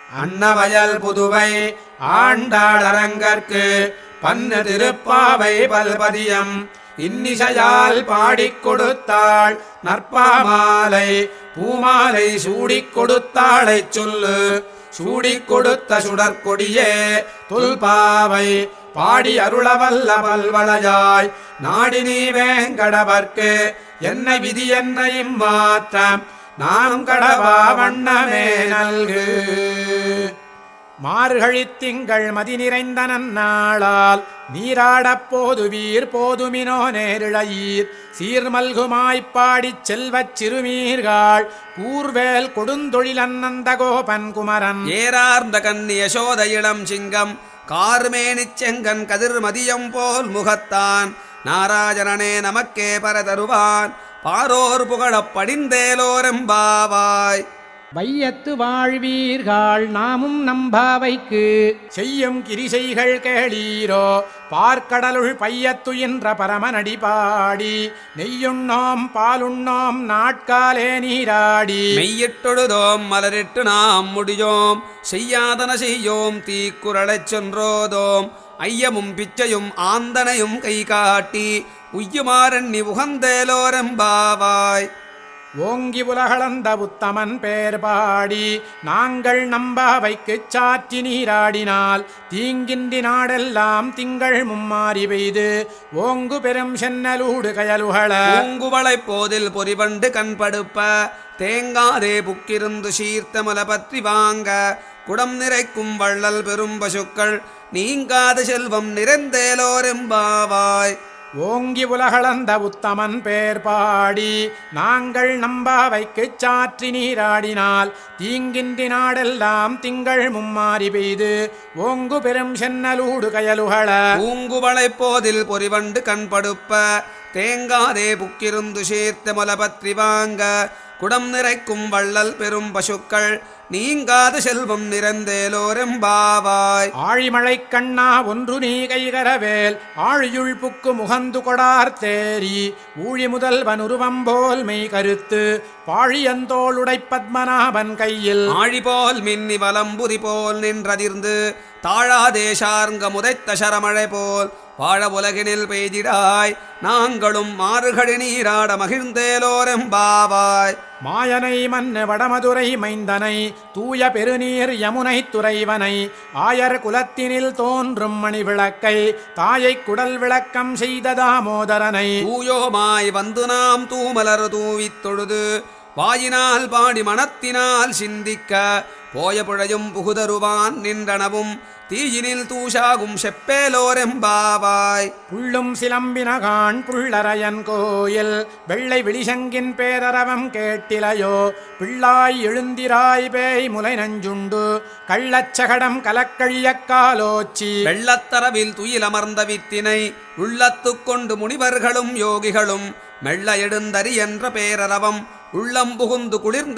அன்னவயல் புதுவை ஆண்டாளரங்கற்கு பன்னு திருப்பாவை பல்பதியம் இன்னிசையால் பாடிக் கொடுத்தாள் நற்பாமாலை பூமாலை சூடிக் கொடுத்தாளைச் சொல்லு சூடிக் கொடுத்த சுடற்கொடியே துல்பாவை பாடி அருளவல்ல பல்வளையாய் நாடினி வேங்கடவர்க்கு என்ன விதி என்ன இம்மாற்றம் நாம் கடவா வண்ணமே நல்கு மார்கழித் திங்கள் மதி நிறைந்த நன்னாளால் நீராடப் போதுவீர் போதுமினோ நேரிழையீர் சீர்மல்குமாய்ப் பாடிச் செல்வச் சிறுமீர்கள் கூர்வேல் கொடுந்தொழிலன்னந்த கோபன் குமரன் ஏறார்ந்த கண்ணி யசோத இளம் சிங்கம் கார்மேனிச் செங்கன் கதிர் மதியம் போல் முகத்தான் நாராஜனனே நமக்கே பர தருவான் பாரோர் புகழப் படிந்தேலோரெம்பாவாய் வையத்து வாழ்வீர்கள் நாமும் நம்பாவைக்கு செய்யும் கிரிசைகள் கேளீரோ பார்க்கடலுள் பையத்துயின்ற பரமனடி பாடி நெய்யுண்ணோம் பாலுண்ணோம் நாட்காலே நீராடி மெய்யிட்டொழுதோம் மலரிட்டு நாம் முடியோம் செய்யாதன செய்யோம் தீக்குறளைச் சென்றோதோம் ஐயமும் பிச்சையும் ஆந்தனையும் கை காட்டி உய்யுமாறண்ணி உகந்தேலோரெம்பாவாய் ஓங்கி உலகளந்த உத்தமன் பேர் பாடி நாங்கள் நம்பாவைக்குச் சாற்றி நீராடினால் தீங்கின்றி நாடெல்லாம் திங்கள் மும்மாறி பெய்து ஓங்கு பெரும் சென்னலூடு கயலுகள பூங்குவளைப் போதில் பொறிவண்டு கண்படுப்ப தேங்காதே புக்கிருந்து சீர்த்தமல பற்றி வாங்க குடம் நிறைக்கும் வள்ளல் பெரும் பசுக்கள் நீங்காத செல்வம் நிறைந்தேலோரெம்பாவாய் ஓங்கி உலகளந்த உத்தமன் பேர் பாடி நாங்கள் நம்பாவைக்குச் சாற்றி நீராடினால் தீங்கின்றி நாடெல்லாம் திங்கள் மும்மாறி பெய்து ஓங்கு பெரும் சென்னலூடு கயலுகள பூங்குவளைப் போதில் பொறிவண்டு கண்படுப்ப தேங்காதே புக்கிருந்து சீர்த்தமல பற்றி வாங்க குடம் நிறைக்கும் வள்ளல் பெரும் பசுக்கள் நீங்காத செல்வம் நிறைந்தேலோரெம்பாவாய் ஆழிமழைக் கண்ணா ஒன்று நீ கைகரவேல் ஆழியுள் புக்கு முகந்து கொடார் தேரி ஊழி முதல்வன் உருவம்போல் மெய் கருத்து பாழியந்தோளுடை பத்மநாபன் கையில் ஆழி போல் மின்னி வலம்புரி போல் நின்றதிர்ந்து தாழாதேசார்ங்க முதைத்த சரமழை போல் வாழ உலகினில் பெய்திடாய் நாங்களும் மாறுகடி நீராட மகிழ்ந்தேலோரெம்பாவாய் மாயனை மன்னு வடமதுரை மைந்தனை தூய பெருநீர் யமுனை துறைவனை ஆயர் குலத்தினில் தோன்றும் மணி விளக்கை தாயைக் குடல் விளக்கம் செய்த தாமோதரனை தூயோமாய் வந்து நாம் தூமலர் தூவித் தொழுது வாயினால் பாடி மனத்தினால் சிந்திக்க போய புழையும் புகுதருவான் நின்றனவும் தீயினில் தூஷாகும் செப்பேலோரெம்பாவாய் புள்ளும் சிலம்பினகான் புள்ளரையன் கோயில் வெள்ளை விழிசங்கின் பேரரவம் கேட்டிலையோ பிள்ளாய் எழுந்திராய் பேய் முலை நஞ்சுண்டு கள்ளச்சகடம் கலக்கழியக் காலோச்சி வெள்ளத்தரவில் துயிலமர்ந்த வித்தினை உள்ளத்துக் கொண்டு முனிவர்களும் யோகிகளும் மெல்ல எழுந்தறி என்ற பேரரவம் உள்ளம் புகுந்து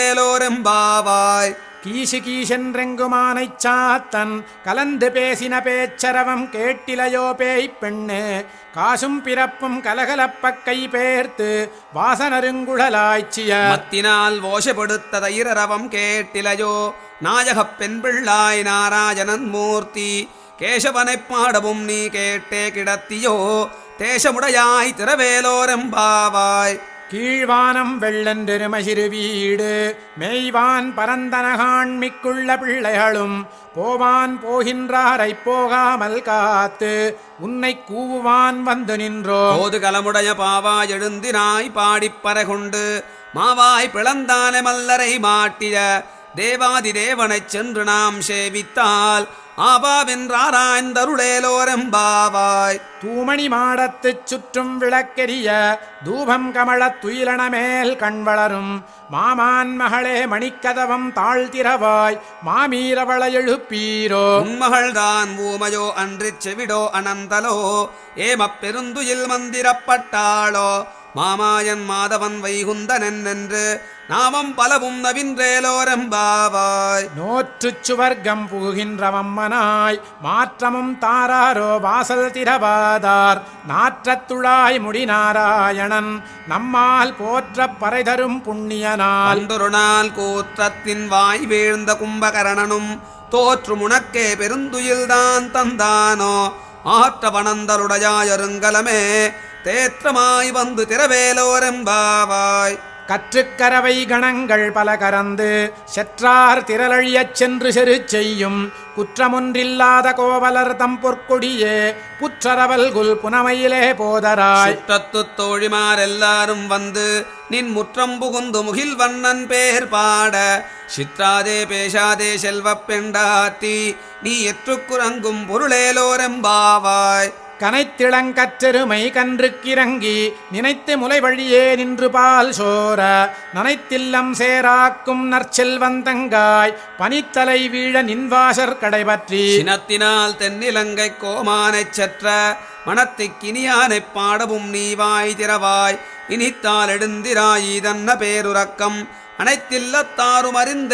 குளிர்ந்தேலோரெம்பாவாய் கீசு கீசென்றெங்குமானைச் சாத்தன் கலந்து பேசின பேச்சரவம் கேட்டிலையோ பேய்ப் பெண்ணே காசும் பிறப்பும் கலகலப்பக் கை பேர்த்து வாசனருங்குழலாய்ச்சிய மத்தினால் ஓஷப்படுத்த தைரரவம் கேட்டிலையோ நாயகப் பெண் பிள்ளாய் நாராயணன் மூர்த்தி கேசவனைப் பாடவும் நீ கேட்டே கிடத்தியோ தேசமுடையாய் திரவேலோரெம்பாவாய் கீழ்வானம் வெள்ளென்றெரும சிறு வீடு மேய்வான் பரந்தனகாண்மிக்குள்ள பிள்ளைகளும் போவான் போகின்றாரைப் போகாமல் காத்து உன்னை கூவுவான் வந்து நின்றோ போது கலமுடைய பாவாய் எழுந்தினாய் பாடிப்பற கொண்டு மாவாய் பிளந்தான மல்லரை மாட்டிய தேவாதி தேவனைச் சென்று நாம் சேவித்தால் ஆபாவென்றாராய்ந்தருளேலோரெம்பாவாய் தூமணி மாடத்துச் சுற்றும் விளக்கெரிய தூபம் கமழத் துயிலனமேல் கண் வளரும் மாமான் மகளே மணிக்கதவம் தாழ்த்திரவாய் மாமீரவள எழுப்பீரோ உன்மகள்தான் ஊமையோ அன்றிச் செவிடோ அனந்தலோ ஏமப் பெருந்துயில் மந்திரப்பட்டாளோ மாமாயன் மாதவன் வைகுந்தனென் என்று நாமம் பலவும் நவின்றேலோரம்பாவாய் நோற்றுச் சுவர்க்கம் புகுகின்றவம்மனாய் மாற்றமும் தாராரோ வாசல் திரவாதார் நாற்றத்துழாய் முடி நாராயணன் நம்மால் போற்றப் பறைதரும் புண்ணியனால் அன்றொரு நாள் கூற்றத்தின் வாய் வீழ்ந்த கும்பகரணனும் தோற்று முனக்கே பெருந்துயில்தான் தந்தானோ ஆற்ற வனந்தருடையாயருங்கலமே தேற்றமாய் வந்து திரவேலோரெம்பாவாய் கற்றுக்கரவை கணங்கள் பல கறந்து செற்றார் திரளழியச் சென்று செரு செய்யும் குற்றமொன்றில்லாத கோவலர் தம் பொற்கொடியே புற்றரவல் குல் புனமையிலே போதராய் சுற்றத்து தோழிமார் எல்லாரும் வந்து நின் முற்றம் புகுந்து முகில் வண்ணன் பேர் பாட சிற்றாதே பேசாதே செல்வப் பெண்டாத்தி நீ எற்றுக்குறங்கும் பொருளேலோரெம்பாவாய் கனைத்திளங்கற்றெருமை கன்றுக்கிறங்கி நினைத்து முலை வழியே நின்று பால் சோர நனைத்தில்லம் சேராக்கும் நற்செல்வந்தங்காய் பனித்தலை வீழ நின்வாசற் கடைபற்றி சினத்தினால் தென்னிலங்கை கோமானைச் செற்ற மணத்திக்கினியானைப் பாடவும் நீ வாய் திறவாய் இனித்தால் எழுந்திராய் தன்ன பேருறக்கம் அனைத்தில்லத்தாரும்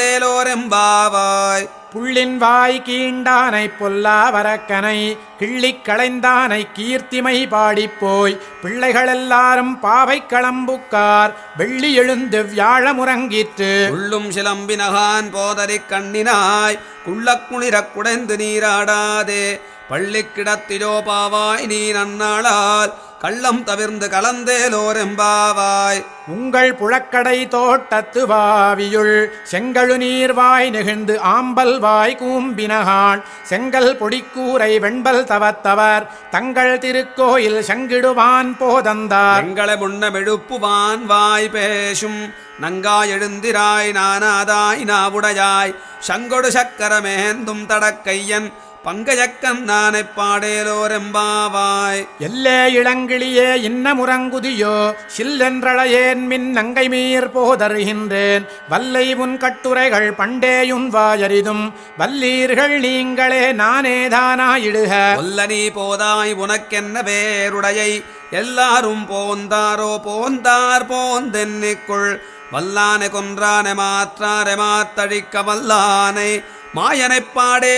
அறிந்தேலோரெம்பாவாய் புள்ளின் வாய் கீண்டானை பொல்லா வரக்கனை கிள்ளிக் களைந்தானை கீர்த்திமை பாடிப்போய் பிள்ளைகளெல்லாரும் பாவை களம்புக்கார் வெள்ளி எழுந்து வியாழமுறங்கிற்று உள்ளும் சிலம்பினகான் போதரிக் கண்ணினாய் குள்ளக் குளிரக் குடைந்து நீராடாதே பள்ளிக் கிடத்திலோ பாவாய் நீ நன்னாளால் கள்ளம் தவிர்ந்து கலந்தேலோரெம்பாவாய் உங்கள் புழக்கடை தோட்டத்து வாவியுள் செங்கழு நீர்வாய் நெகிழ்ந்து ஆம்பல் வாய் கூம்பினகான் செங்கல் பொடிக்கூரை வெண்பல் தவத்தவர் தங்கள் திருக்கோயில் சங்கிடுவான் போதந்தார் எங்களை முன்னமெழுப்புவான் வாய் பேசும் நங்காய் எழுந்திராய் நானாதாய் நாவுடையாய் சங்கொடு சக்கரமேந்தும் தடக்கையன் பங்கஜக்கன் நானைப் பாடேலோரெம்பாவாய் எல்லே இளங்கிளியே இன்ன முறங்குதியோ சில்லென்றழையேன் மின் நங்கை மீர் போதருகின்றேன் வல்லை உன் கட்டுரைகள் பண்டேயுன் வாயரிதும் வல்லீர்கள் நீங்களே நானேதானாயிடுக கொல்ல நீ போதாய் உனக்கென்ன வேருடையை எல்லாரும் போந்தாரோ போந்தார் போந்தென்னிக்குள் வல்லானை கொன்றானை மாற்றாரை மாத்தழிக்க வல்லானை மாயனைப்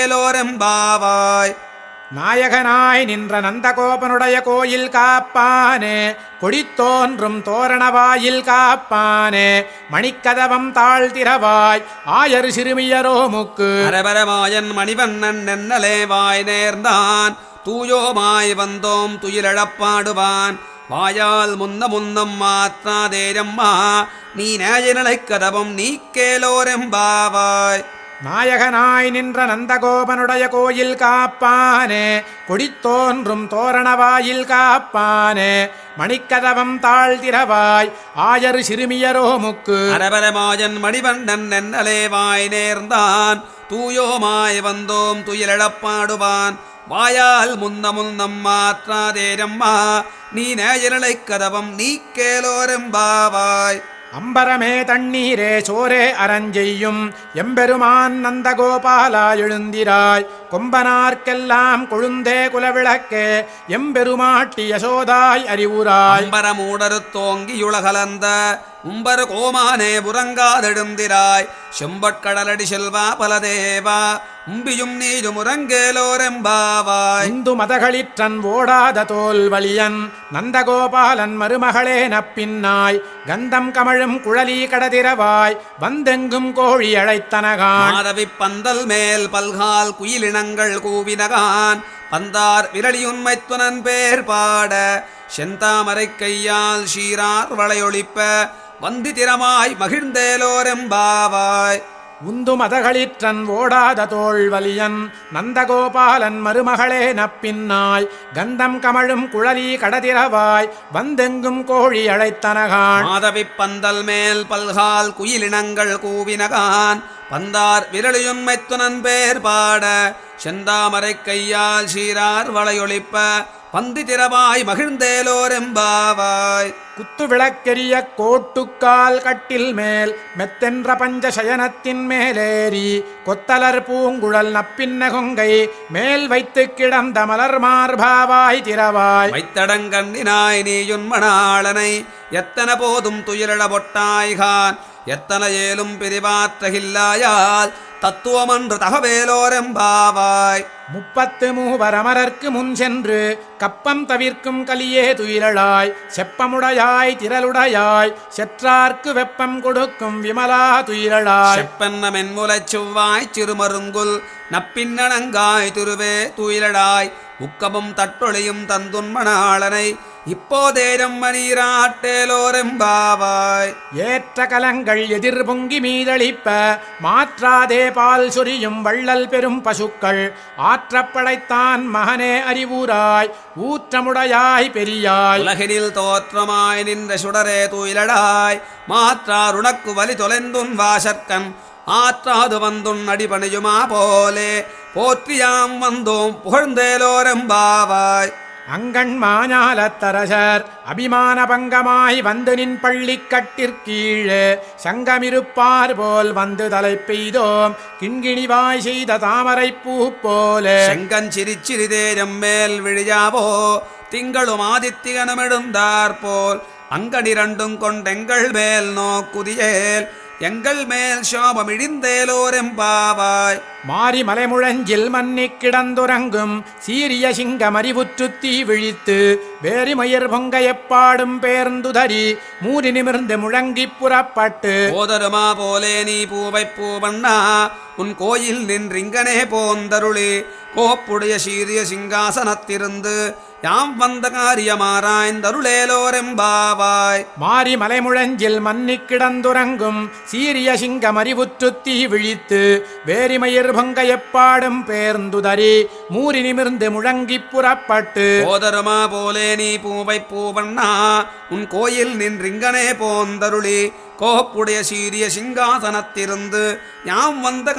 பாடேலோரெம்பாவாய் நாயகனாய் நின்ற நந்தகோபனுடைய கோயில் காப்பானே கொடித்தோன்றும் தோரணவாயில் காப்பானே மணிக்கதவம் தாழ்த்திரவாய் ஆயர் சிறுமியரோ முக்கு அரபரமாயன் மணிவண்ணன் நென்னலே வாய் நேர்ந்தான் தூயோமாய் வந்தோம் துயிலழப்பாடுவான் வாயால் முன்ன முன்னம் மாற்றாதேரம்மா நீ நேயநிலைக் கதவம் நீக்கேலோரெம்பாவாய் நாயகனாய் நின்ற நந்தகோபனுடைய கோயில் காப்பானே கொடித்தோன்றும் தோரணவாயில் காப்பானே மணிக்கதவம் தாழ்த்திரவாய் ஆயர் சிறுமியரோ முக்கு அரபரமாயன் மணிவண்ணன் நென்னலே வாய் நேர்ந்தான் தூயோமாய் வந்தோம் துயிலழப்பாடுவான் வாயால் முன்ன முன்னம் மாற்றாதேரம்மா நீ நேயநிலைக் கதவம் நீக்கேலோரெம்பாவாய் அம்பரமே தண்ணீரே சோரே அரஞ்செய்யும் எம்பெருமான் நந்தகோபாலா எழுந்திராய் கொம்பனார்க்கெல்லாம் கொழுந்தே குலவிளக்கே எம்பெருமாட்டி யசோதாய் அறிவுராய் அம்பரமூடரு தோங்கியுலகலந்த உம்பரு கோமானே புறங்காதெழுந்திராய் செம்பட்கடலடி செல்வா பலதேவா உம்பியும் நீரும் உறங்கேலோரெம்பாவாய் இந்து மதகளிற்றன் ஓடாத தோல் வலியன் நந்தகோபாலன் மருமகளே நப்பின்னாய் கந்தம் கமழும் குழலி கடதிரவாய் வந்தெங்கும் கோழி அழைத்தனகான் மாதவி பந்தல் மேல் பல்கால் குயிலினங்கள் கூவினகான் பந்தார் விரலியுண்மைத்துனன் பேர் பாட செந்தாமரை கையால் ஷீரார் வளையொளிப்ப வந்தி திறமாய் மகிழ்ந்தேலோரெம்பாவாய் உந்து மதகளிற்றன் ஓடாத தோள் வலியன் நந்தகோபாலன் மருமகளே நப்பின்னாய் கந்தம் கமழும் குழலி கடதிரவாய் வந்தெங்கும் கோழி அழைத்தனகான் மாதவி பந்தல் மேல் பல்கால் குயிலினங்கள் கூவினகான் பந்தார் விரலியுண்மைத்துனன் பேர் பாட செந்தாமரை கையால் சீரார் வளையொளிப்ப பந்தி திறவாய் மகிழ்ந்தேலோரெம்பாவாய் குத்து விளக்கெரிய கோட்டுக்கால் கட்டில் மேல் மெத்தென்ற பஞ்ச சயனத்தின் மேலேறி கொத்தலர் பூங்குழல் நப்பின்ன கொங்கை மேல் வைத்து கிடந்த மலர் மார்பாவாய் திரவாய் வைத்தடங்கண்ணினாய் நீயுன் மணாளனை எத்தன போதும் துயிலழ பொட்டாய்கான் எத்தனை ஏலும் பிரிவாற்றகில்லாயால் தத்துவமன்று தகவேலோரெம்பாவாய் முப்பத்து மூவர் அமரர்க்கு முன் சென்று கப்பம் தவிர்க்கும் கலியே துயிலளாய் செப்பமுடையாய் திரளுடையாய் செற்றார்க்கு வெப்பம் கொடுக்கும் விமலா துயிலளாய் செப்பன்ன மென்முலைச் செவ்வாய் சிறுமருங்குல் நப்பின்னணங்காய் திருவே துயிலடாய் முக்கமும் தட்டொழியும் தந்துன்மணாளனை இப்போதேரம் மணீராட்டேலோரெம்பாவாய் ஏற்ற கலங்கள் எதிர் பொங்கி மீதளிப்ப மாற்றாதே பால் சொரியும் வள்ளல் பெரும் பசுக்கள் ஆற்றப்படைத்தான் மகனே அறிவூராய் ஊற்றமுடையாய் பெரியாய் உலகினில் தோற்றமாய் நின்ற சுடரே துயிலடாய் மாற்றார் உனக்கு வலி தொலைந்துன் வாசற்கண் ஆற்றாது வந்துன் அடிபணியுமா போலே போற்றியாம் வந்தோம் புகழ்ந்தேலோரெம்பாவாய் அங்கண் மாஞாலத்தரசர் அபிமான பங்கமாய் வந்து நின் பள்ளிக் கட்டிற்கீழே சங்கமிருப்பார் போல் வந்து தலை பெய்தோம் கிண்கிணிவாய் செய்த தாமரைப் பூ போலே செங்கஞ்சிரிச்சிறிதேரம் மேல் விழியாவோ திங்களும் ஆதித்யனுமிடுந்தார் போல் அங்கனிரண்டும் கொண்டெங்கள் மேல் நோக்குதியேல் எங்கள் மேல் சோபம் இழிந்தேலோரெம்பாவாய் மாரி மலைமுழஞ்சில் மன்னிக் கிடந்துறங்கும் சீரிய சிங்கம் அறிவுற்று தீ விழித்து வேரிமயிர் பொங்க எப்பாடும் பேர்ந்துதறி மூடி நிமிர்ந்து முழங்கிப் புறப்பட்டு போதருமா போலே நீ பூவை பூவண்ணா உன் கோயில் நின்றிங்கனே போந்தருளி கோப்புடைய சீரிய சிங்காசனத்திருந்து யாம் வந்த காரியமாராய்ந்தருளேலோரெம்பாவாய் மாரி மலைமுழஞ்சில் மன்னிக் கிடந்துறங்கும் சீரிய சிங்கம் அறிவுற்று தீ விழித்து வேரிமயிர் பொங்க எப்பாடும் பேர்ந்துதறி மூறி நிமிர்ந்து முழங்கிப் புறப்பட்டு போதருமா போலே நீ பூவை பூவண்ணா உன் கோயில் நின்றிங்கனே போந்தருளி கோப்புடைய சீரிய சிங்காசனத்திருந்து யாம் வந்த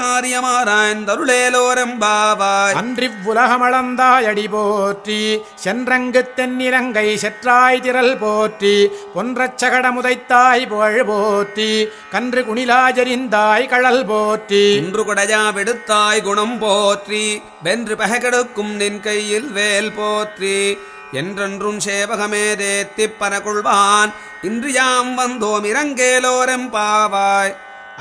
காரியமாராய்ந்தருளேலோரெம்பாவாய் அன்றிவ்வுலகமளந்தாயடி போற்றி சென்றங்கு தென்னிலங்கை செற்றாய் திரள் போற்றி பொன்றச் சகடமுதைத்தாய் புகழ் போற்றி கன்று குணிலாஜரிந்தாய் கழல் போற்றி இன்று குடையா விடுத்தாய் குணம் போற்றி வென்று பககெடுக்கும் நின் கையில் வேல் போற்றி என்றென்றும் சேவகமே தேத்திப் பரகுள்வான் இன்று யாம் வந்தோம் இறங்கேலோரெம்பாவாய்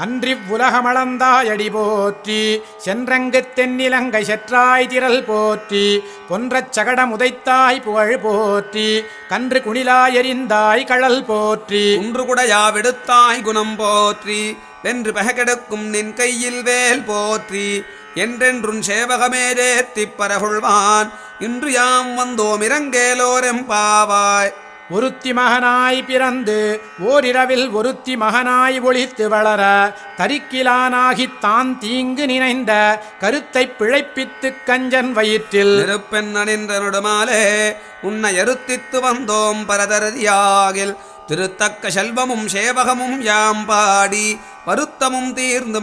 அன்றிவ்வுலகமளந்தாயடி போற்றி சென்றங்கு தென்னிலங்கை செற்றாய் திரள் போற்றி பொன்றச் சகடமுதைத்தாய் புகழ் போற்றி கன்று குணிலாயரிந்தாய் கழல் போற்றி குன்று குடையா விடுத்தாய் குணம் போற்றி வென்று பககெடுக்கும் நின் கையில் வேல் போற்றி என்றென்றும் சேவகமே தேத்திப் பரகுள்வான் இன்று யாம் வந்தோம் இறங்கேலோரெம்பாவாய் ஒருத்தி மகனாய் பிறந்து ஓரிரவில் ஒருத்தி மகனாய் ஒளித்து வளர தரிக்கிலானாகித் தான் தீங்கு நினைந்த கருத்தைப் பிழைப்பித்துக் கஞ்சன் வயிற்றில் நெருப்பெண் அணின்ற நடுமாலே உன்னை அறுத்தித்து வந்தோம் பரதரதியாகில் திருத்தக்க செல்வமும் சேவகமும் யாம் பாடி வருத்தமும் தீர்ந்து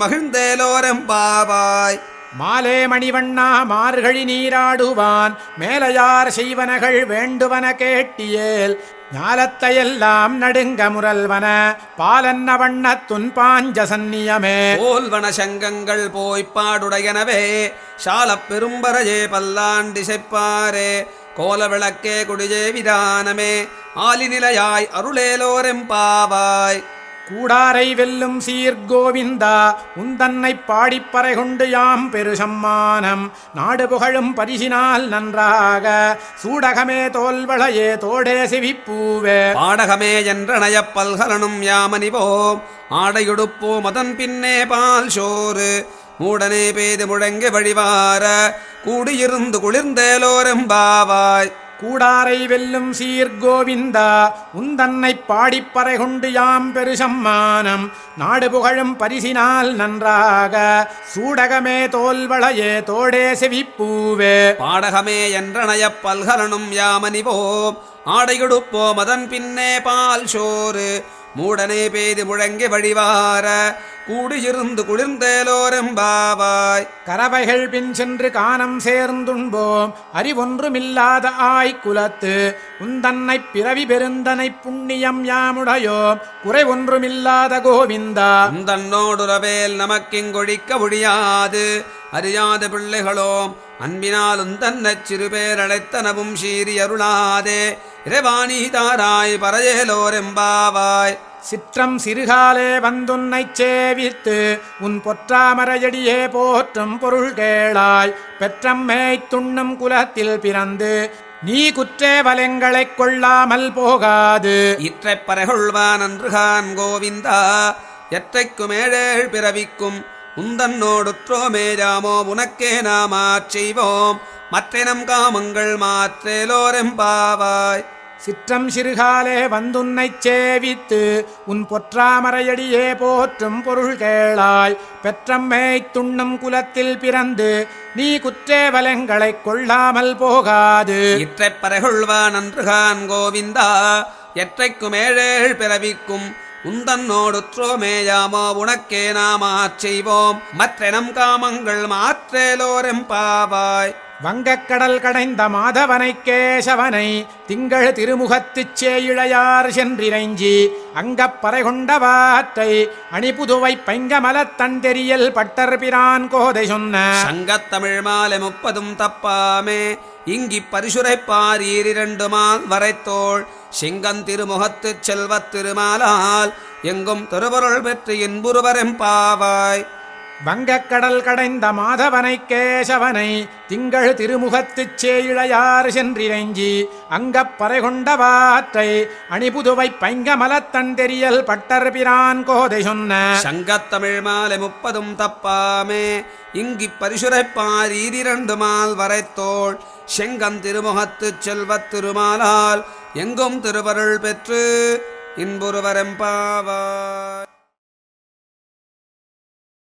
மகிழ்ந்தேலோரெம்பாவாய் மாலே மணிவண்ணா மார்கழி நீராடுவான் மேலையார் செய்வனகள் வேண்டுவன கேட்டியேல் ஞாலத்தையெல்லாம் நடுங்க முரல்வன பாலன்ன வண்ணத் துன்பாஞ்ச சந்நியமே போல்வன சங்கங்கள் போய்ப்பாடுடையனவே சாலப் பெரும்பரையே பல்லாண்டிசைப்பாரே கோல விளக்கே குடிஜே விதானமே ஆலிநிலையாய் அருளேலோரெம்பாவாய் கூடாரை வெல்லும் சீர்கோவிந்தா உந்தன்னைப் பாடிப்பறை கொண்டு யாம் பெருசம்மானம் நாடு புகழும் பரிசினால் நன்றாக சூடகமே தோல்வளையே தோடே செவிப்பூவே பாடகமே என்றனையப் பல்கலனும் யாமணிவோம் ஆடையுடுப்போம் அதன் பின்னே பால் சோறு மூடனே பேது முழங்கி வழிவார கூடியிருந்து குளிர்ந்தேலோரெம்பாவாய் கூடாரை வெல்லும் சீர்கோவிந்தா உந்தன்னைப் பாடிப்பறை கொண்டு யாம் பெருசம்மானம் நாடு புகழும் பரிசினால் நன்றாக சூடகமே தோல்வளையே தோடே செவிப்பூவே பாடகமே என்றனையப் பல்கலனும் யாமணிவோம் ஆடையுடுப்போம் அதன் பின்னே பால் சோறு மூடனே பேது முழங்கி வழிவார கூடியிருந்து குளிர்ந்தேலோரெம்பாவாய் கரவைகள் பின் சென்று காணம் சேர்ந்துண்போம் அறிவொன்றுமில்லாத ஆய் குலத்து உந்தன்னைப் பிறவி பெருந்தனை புண்ணியம் யாமுடையோம் குறை ஒன்றுமில்லாத கோவிந்தா உந்தன்னோடுறவேல் நமக்கிங்கொழிக்க முடியாது அறியாத பிள்ளைகளோம் அன்பினால் உந்தன்னச் சிறுபேர் அழைத்தனவும் சீறி அருளாதே இறைவாணி தாராய் பரையேலோரெம்பாவாய் சிற்றம் சிறுகாலே வந்துன்னைச் சேவித்து உன் பொற்றாமரையடியே போற்றும் பொருள் கேளாய் பெற்றம்மேய்த் துண்ணும் குலத்தில் பிறந்து நீ குற்றேவலங்களைக் கொள்ளாமல் போகாது இற்றைப் பறைகொள்வான் அன்றுகான் கோவிந்தா எற்றைக்கும் ஏழேழ் பிறவிக்கும் உந்தன்னோடுற்றோமே ராமோ உனக்கே நாமாச் செய்வோம் மற்றினம் காமங்கள் மாற்றேலோரெம்பாவாய் சிற்றம் சிறுகாலே வந்துன்னைச் சேவித்து உன் பொற்றாமரையடியே போற்றும் பொருள் கேளாய் பெற்றம்மேய்த் துண்ணும் குலத்தில் பிறந்து நீ குற்றேவலங்களைக் கொள்ளாமல் போகாது இற்றைப் பறைகொள்வான் அன்றுகான் கோவிந்தா எற்றைக்கும் ஏழேழ் பிறவிக்கும் உந்தன்னோடுற்றோமேயாமோ உனக்கே நாமாச் செய்வோம் மற்றெனம் காமங்கள் மாற்றேலோரெம்பாவாய் வங்கக்கடல் கடைந்த மாதவனைக் கேசவனை திங்கள் திருமுகத்துச் சேயிழையார் சென்றிரைஞ்சி அங்கப்பறை கொண்டவாற்றை அணிபுதுவை பைங்கமலத் தண்டெறியல் பட்டர் பிரான் கோதை சொன்ன சங்கத்தமிழ் மாலை முப்பதும் தப்பாமே இங்கிப் பரிசுரைப்பார் ஈரிரண்டுமால் வரைத்தோள் செங்கந்திருமுகத்துச் செல்வத் திருமாலால் எங்கும் திருவருள் பெற்று இன்புருவரெம்பாவாய் வங்கக்கடல் கடைந்த மாதவனைக் கேசவனை திங்கள் திருமுகத்துச் சேயிழையார் சென்றிரைஞ்சி அங்கப்பறை கொண்டவாற்றை அணிபுதுவை பைங்கமலத் தண்டெறியல் பட்டர் பிரான் கோதை சொன்ன சங்கத்தமிழ் மாலை முப்பதும் தப்பாமே இங்கிப் பரிசுரைப்பார் ஈரிரண்டுமால் வரைத்தோள் செங்கன் திருமுகத்துச் செல்வத் திருமாலால் எங்கும் திருவருள் பெற்று இன்புருவரெம்பாவாய்